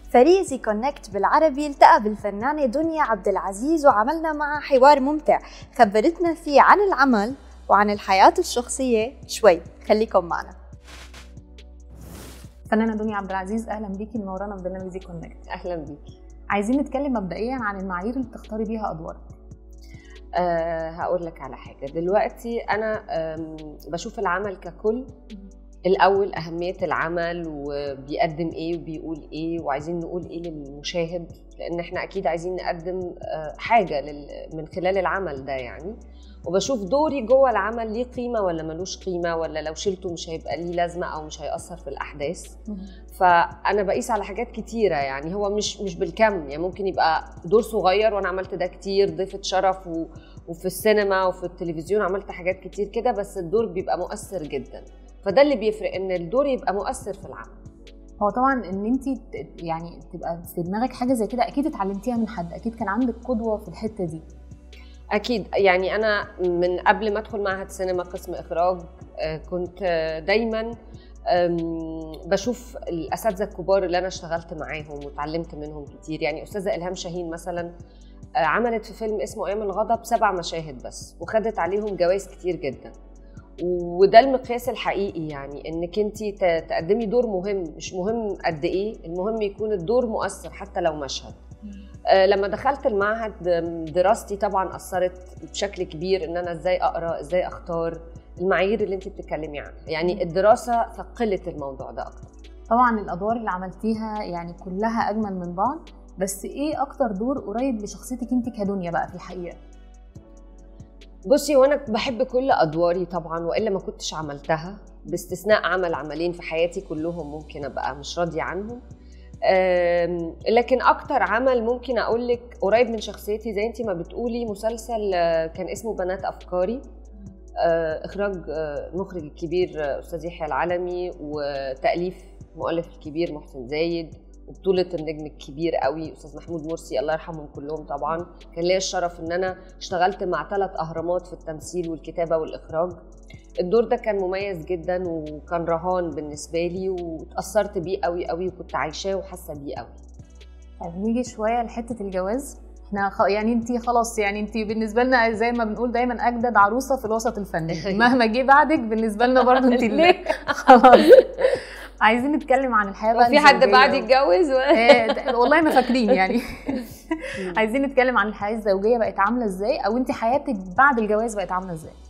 فريق زي كونكت بالعربي التقى بالفنانة دنيا عبد العزيز وعملنا معها حوار ممتع خبرتنا فيه عن العمل وعن الحياة الشخصية شوي خليكم معنا فنانه دنيا عبد العزيز اهلا بيكي منورانا في برنامج زي كونكت اهلا بيكي عايزين نتكلم مبدئيا عن المعايير اللي بتختاري بيها ادوارك أه هقول لك على حاجه دلوقتي انا بشوف العمل ككل الاول اهميه العمل وبيقدم ايه وبيقول ايه وعايزين نقول ايه للمشاهد لان احنا اكيد عايزين نقدم حاجه من خلال العمل ده يعني وبشوف دوري جوه العمل ليه قيمه ولا ملوش قيمه ولا لو شلته مش هيبقى ليه لازمه او مش هيأثر في الاحداث فانا بقيس على حاجات كتيره يعني هو مش مش بالكم يعني ممكن يبقى دور صغير وانا عملت ده كتير ضيفه شرف و وفي السينما وفي التلفزيون عملت حاجات كتير كده بس الدور بيبقى مؤثر جدا فده اللي بيفرق ان الدور يبقى مؤثر في العمل هو طبعا ان انت يعني تبقى في دماغك حاجه زي كده اكيد اتعلمتيها من حد اكيد كان عندك قدوه في الحته دي اكيد يعني انا من قبل ما ادخل معهد سينما قسم اخراج كنت دايما بشوف الاساتذه الكبار اللي انا اشتغلت معاهم وتعلمت منهم كتير يعني استاذه الهام شاهين مثلا عملت في فيلم اسمه ايام الغضب سبع مشاهد بس وخدت عليهم جوائز كتير جدا وده المقياس الحقيقي يعني انك انت تقدمي دور مهم مش مهم قد ايه المهم يكون الدور مؤثر حتى لو مشهد لما دخلت المعهد دراستي طبعا اثرت بشكل كبير ان انا ازاي اقرا ازاي اختار المعايير اللي انت بتتكلمي عنها يعني الدراسه ثقلت الموضوع ده اكتر طبعا الادوار اللي عملتيها يعني كلها اجمل من بعض بس ايه اكتر دور قريب لشخصيتك انت كدنيا بقى في الحقيقه بصي وانا بحب كل ادواري طبعا والا ما كنتش عملتها باستثناء عمل عملين في حياتي كلهم ممكن ابقى مش راضيه عنهم لكن اكتر عمل ممكن اقول لك قريب من شخصيتي زي انت ما بتقولي مسلسل كان اسمه بنات افكاري اخراج المخرج الكبير استاذ يحيى العلمي وتاليف مؤلف الكبير محسن زايد وبطولة النجم الكبير قوي استاذ محمود مرسي الله يرحمهم كلهم طبعا كان ليا الشرف ان انا اشتغلت مع ثلاث اهرامات في التمثيل والكتابه والاخراج الدور ده كان مميز جدا وكان رهان بالنسبه لي واتاثرت بيه قوي قوي وكنت عايشاه وحاسه بيه قوي طيب نيجي شويه لحته الجواز احنا خ... يعني انت خلاص يعني انت بالنسبه لنا زي ما بنقول دايما اجدد عروسه في الوسط الفني مهما جه بعدك بالنسبه لنا برضه انت اللي خلاص عايزين نتكلم عن الحياه بقى في حد بعد يتجوز و... والله ما فاكرين يعني عايزين نتكلم عن الحياه الزوجيه بقت عامله ازاي او انت حياتك بعد الجواز بقت عامله ازاي